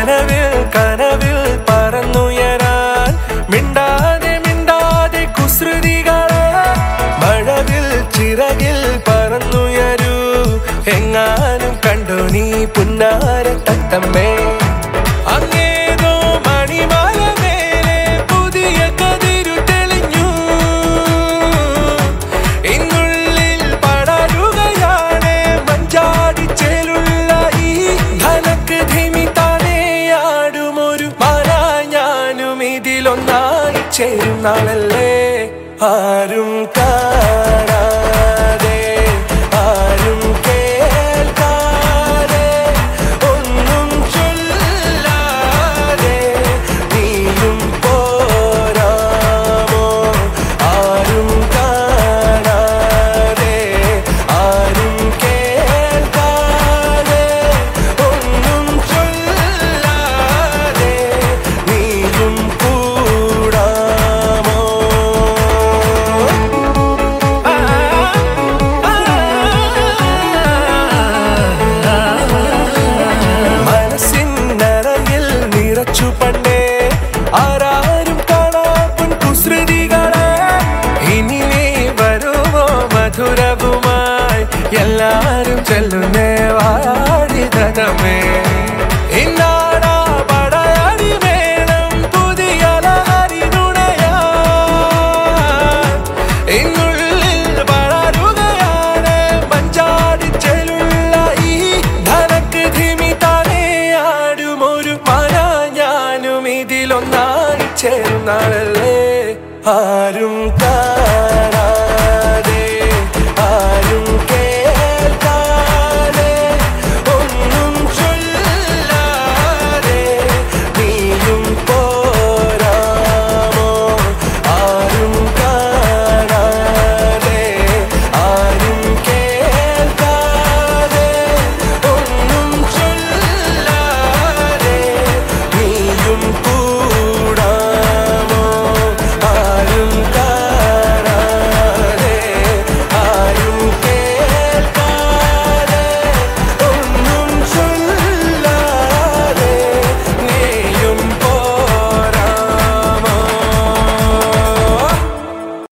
കനവിൽ കനവിൽ പറന്നുയരാൻ മിണ്ടാതെ മിണ്ടാതെ കുസൃതികളെ മഴവിൽ ചിറകിൽ പറന്നുയരൂ എങ്ങാനും കണ്ടു നീ പുന്നാര തത്തമ്മേ അങ്ങേതോ മണിമാല മേലെ പുതിയ കതിരു തെളിഞ്ഞു ഇന്നുള്ളിൽ പടരുകയാണ് മഞ്ചാടിച്ചേലുള്ള ഈ ധനക്ക് ധിമി താനെയാടുമൊരു മന ഞാനും ഇതിലൊന്നായി ചേരും നാളല്ലേ ആരും കാണാതെ ആരും കേൾക്കാതെ ഒന്നും ചൊല്ലാതെ നീയും പോരാമോ ആരും കാണാതെ ആരും കേൾക്കാതെ ഒന്നും ചൊല്ലാതെ നീയും കൂടാമോ മനസ്സിനറയിൽ നിറച്ചു പണ്ടേ ആരാരും കാണാപ്പുൻ കുസൃതികളെ ഇനി നീ വരുമോ മധുരവുമായി എല്ലാരും ചെല്ലുന്നേ വാടിതമേ ഇന്നാടാ പടയടി വേണം പുതിയ ലഹരി നുണയാൻ ഇന്നുള്ളിൽ വളരുകയാണ് മഞ്ചാടിച്ചെലുള്ള ഈ ധനക്ക് ധിമി താനെയാടുമൊരു മന ഞാനും ഇതിലൊന്നായി ചേർന്നാളല്ലേ ആരും കാ